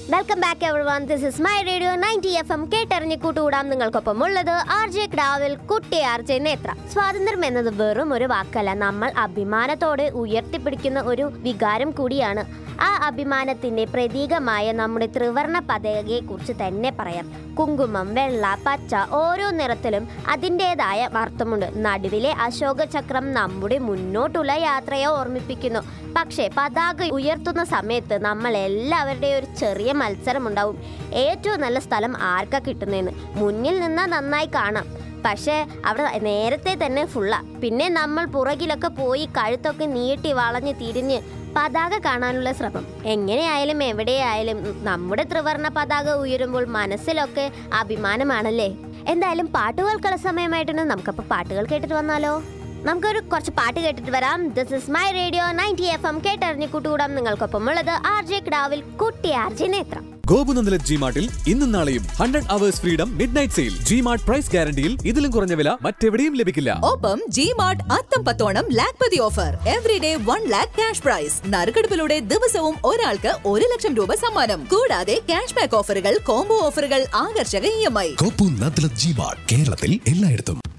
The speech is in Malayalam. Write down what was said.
welcome back everyone this is my radio ninety F M കേട്ടറിഞ്ഞ് കൂട്ടുകൂടാം നിങ്ങൾക്കൊപ്പം ഉള്ളത് ആർ ജെ ക്രാവിൽ കുട്ടി ആർ ജെ നേത്ര സ്വാതന്ത്ര്യം എന്നത് വെറും ഒരു വാക്കല്ല നമ്മൾ അഭിമാനത്തോടെ ഉയർത്തിപ്പിടിക്കുന്ന ഒരു വികാരം കൂടിയാണ് ആ അഭിമാനത്തിന്റെ പ്രതീകമായ നമ്മുടെ ത്രിവർണ പതാകയെ കുറിച്ച് തന്നെ പറയാം കുങ്കുമം വെള്ള പച്ച ഓരോ നിറത്തിലും അതിൻ്റെതായ അർത്ഥമുണ്ട് നടുവിലെ അശോക ചക്രം നമ്മുടെ മുന്നോട്ടുള്ള യാത്രയെ ഓർമ്മിപ്പിക്കുന്നു പക്ഷേ പതാക ഉയർത്തുന്ന സമയത്ത് നമ്മൾ എല്ലാവരുടെയും ഒരു ചെറിയ മത്സരമുണ്ടാവും ഏറ്റവും നല്ല സ്ഥലം ആർക്കാ കിട്ടുന്നതെന്ന് മുന്നിൽ നിന്നാൽ നന്നായി കാണാം പക്ഷേ അവിടെ നേരത്തെ തന്നെ ഫുള്ള പിന്നെ നമ്മൾ പുറകിലൊക്കെ പോയി കഴുത്തൊക്കെ നീട്ടി വളഞ്ഞ് തിരിഞ്ഞ് പതാക കാണാനുള്ള ശ്രമം എങ്ങനെയായാലും എവിടെയായാലും നമ്മുടെ ത്രിവർണ പതാക ഉയരുമ്പോൾ മനസ്സിലൊക്കെ അഭിമാനമാണല്ലേ എന്തായാലും പാട്ടുകൾക്കുള്ള സമയമായിട്ടുണ്ട് നമുക്കപ്പോൾ പാട്ടുകൾ കേട്ടിട്ട് വന്നാലോ നമുക്കൊരു കുറച്ച് പാട്ട് കേട്ടിട്ട് വരാം this is my radio ninety F M കേട്ടറിഞ്ഞ് കൂട്ടുകൂടാം നിങ്ങൾക്കൊപ്പം ഉള്ളത് ആർ ജെ ക്രാവിൽ കുട്ടി ആർ ജെ നേത്രം ഗോപുനന്ദല ജി മാർട്ടിൽ ഇന്നും നാളെയും hundred hours freedom midnight sale G mart price ഗ്യാരണ്ടിയിൽ ഇതിലും കുറഞ്ഞ വില മറ്റെവിടെയും ലഭിക്കില്ല ഒപ്പം G mart Atham Pathonam Lakhpati offer every day one lakh cash prize നറുക്കെടുപ്പിലൂടെ ദിവസവും ഒരാൾക്ക് ഒരു ലക്ഷം രൂപ സമ്മാനം കൂടാതെ ക്യാഷ് ബാക്ക് ഓഫറുകൾ കോംബോ ഓഫറുകൾ ആകർഷക ഇ എം ഐ കോപ്പു നദ്ല ജി മാർട്ട് കേരളത്തിൽ എല്ലായിടത്തും